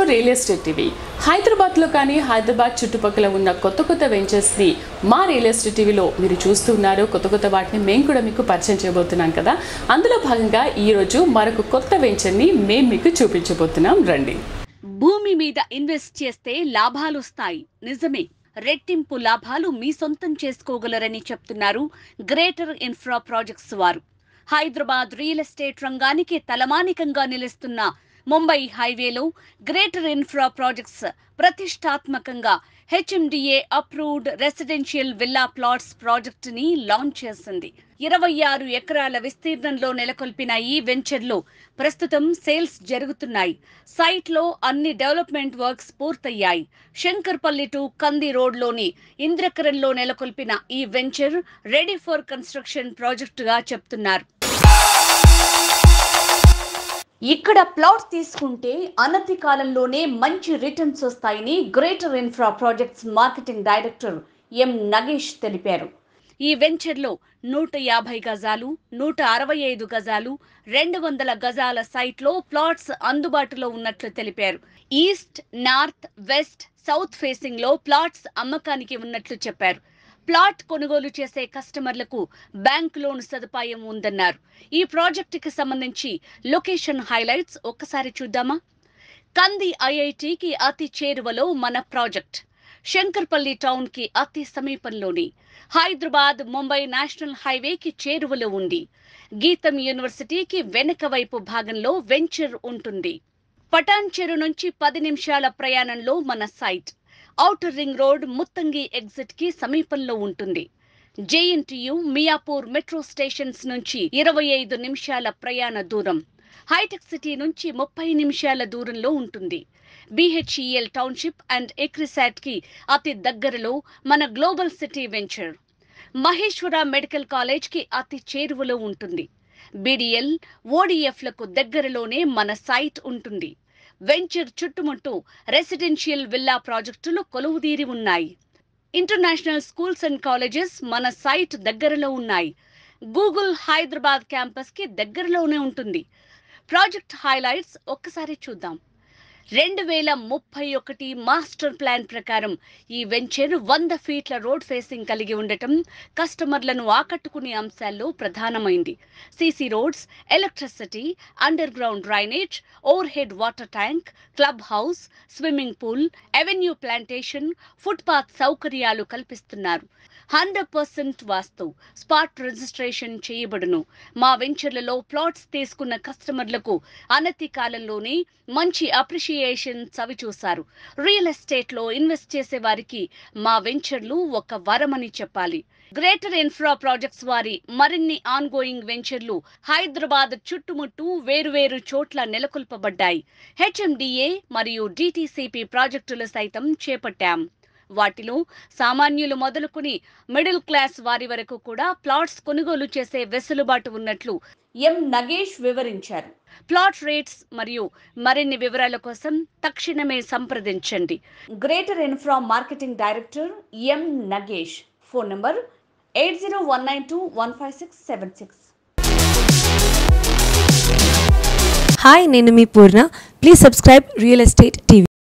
real estate TV హైదరాబాద్లో కానీ హైదరాబాద్ చుట్టుపక్కల ఉన్న కొత్త కొత్త వెంచర్స్ని మా రియల్ ఎస్టేట్ టీవీలో మీరు చూస్తున్నారు కొత్త కొత్త వాటిని మేము కూడా మీకు పరిచయం చేయబోతున్నాం కదా అందులో భాగంగా ఈరోజు మరొక కొత్త వెంచర్ని మేము మీకు చూపించబోతున్నాం రండి భూమి మీద ఇన్వెస్ట్ చేస్తే లాభాలొస్తాయి నిజమే రెట్టింపు లాభాలు మీ సొంతం చేసుకోగలరని చెప్తున్నారు గ్రేటర్ ఇన్ఫ్రా ప్రాజెక్ట్స్ వారు హైదరాబాద్ రియల్ ఎస్టేట్ రంగానికి తలమానికంగా నిలుస్తున్న ముంబై హైవేలో గ్రేటర్ ఇన్ఫ్రా ప్రాజెక్ట్స్ ప్రతిష్టాత్మకంగా HMDA approved residential villa plots project ని లాంచ్ చేసింది ఇరవై ఆరు ఎకరాల విస్తీర్ణంలో నెలకొల్పిన ఈ వెంచర్లో ప్రస్తుతం సేల్స్ జరుగుతున్నాయి సైట్ లో అన్ని డెవలప్మెంట్ వర్క్స్ పూర్తయ్యాయి శంకర్పల్లి టు కంది రోడ్లోని ఇంద్రకరంలో నెలకొల్పిన ఈ వెంచర్ రెడీ ఫర్ కన్స్ట్రక్షన్ ప్రాజెక్టుగా చెప్తున్నారు ఇక్కడ ప్లాట్ తీసుకుంటే అనతి కాలంలోనే మంచి రిటర్న్స్ వస్తాయని greater infra projects marketing director M Nagesh తెలిపారు ఈ వెంచర్లో నూట యాభై గజాలు నూట అరవై ఐదు గజాలు రెండు వందల గజాల సైట్లో ప్లాట్స్ అందుబాటులో ఉన్నట్లు తెలిపారు east north west south facing లో ప్లాట్స్ అమ్మకానికి ఉన్నట్లు చెప్పారు ప్లాట్ కొనుగోలు చేసే కస్టమర్లకు బ్యాంక్ లోన్ సదుపాయం ఉందన్నారు ఈ ప్రాజెక్టుకి సంబంధించి లొకేషన్ హైలైట్స్ ఒక్కసారి చూద్దామా కంది ఐఐటికి అతి చేరువలో మన ప్రాజెక్ట్ శంకర్పల్లి టౌన్ కి అతి సమీపంలోని హైదరాబాద్ ముంబై నేషనల్ హైవేకి చేరువలో ఉంది గీతం యూనివర్సిటీకి వెనక వైపు భాగంలో వెంచర్ ఉంటుంది పటాన్ చెరు నుంచి పది నిమిషాల ప్రయాణంలో మన site outer ring road Muthangi exit కి సమీపంలో ఉంటుంది జేఎన్టీయు మియాపూర్ మెట్రో స్టేషన్స్ నుంచి ఇరవై ఐదు నిమిషాల ప్రయాణ దూరం హైటెక్ సిటీ నుంచి ముప్పై నిమిషాల దూరంలో ఉంటుంది బిహెచ్ఈఎల్ టౌన్షిప్ అండ్ ఎక్రిసాట్ కి అతి దగ్గరలో మన global city venture Maheshwara medical college కి అతి చేరువలో ఉంటుంది బీడీఎల్ ఓడిఎఫ్లకు దగ్గరలోనే మన సైట్ ఉంటుంది వెంచర్ చుట్టుముట్టు రెసిడెన్షియల్ విల్లా ప్రాజెక్టులు కొలువుదీరి ఉన్నాయి ఇంటర్నేషనల్ స్కూల్స్ అండ్ కాలేజెస్ మన సైట్ దగ్గరలో ఉన్నాయి గూగుల్ హైదరాబాద్ క్యాంపస్ కి దగ్గరలోనే ఉంటుంది ప్రాజెక్ట్ హైలైట్స్ ఒక్కసారి చూద్దాం రెండు వేల ముప్పై ఒకటి మాస్టర్ ప్లాన్ ప్రకారం ఈ వెంచర్ వంద ఫీట్ల రోడ్ ఫేసింగ్ కలిగి ఉండటం కస్టమర్లను ఆకట్టుకునే అంశాల్లో ప్రధానమైంది CC roads electricity underground drainage overhead water tank clubhouse swimming pool avenue plantation footpath సౌకర్యాలు కల్పిస్తున్నారు hundred percent vastu spot registration చేయబడును మా వెంచర్లలో ప్లాట్స్ తీసుకున్న కస్టమర్లకు అనతి కాలంలోనే మంచి అప్రిషియేషన్ చవిచూశారు రియల్ ఎస్టేట్ లో ఇన్వెస్ట్ చేసే వారికి మా వెంచర్లు ఒక వరమని చెప్పాలి గ్రేటర్ ఇన్ఫ్రా ప్రాజెక్ట్స్ వారి మరిన్ని ఆన్ గోయింగ్ వెంచర్లు హైదరాబాద్ చుట్టుముట్టు వేరువేరు చోట్ల నెలకొల్పబడ్డాయి హెచ్ఎండిఏ మరియు డిటిసిపి ప్రాజెక్టులు సైతం చేపట్టాం వాటిలో సామాన్యులు మొదలుకుని మిడిల్ క్లాస్ వారి వరకు కూడా ప్లాట్స్ కొనుగోలు చేసే వెసులుబాటు ఉన్నట్లు ఎం నగేష్ వివరించారు ప్లాట్ రేట్స్ మరియు మరిన్ని వివరాల కోసం తక్షణమే సంప్రదించండి greater infra marketing director M Nagesh phone number eight zero one nine two one five six seven six hi నేను మీ Purna please subscribe real estate TV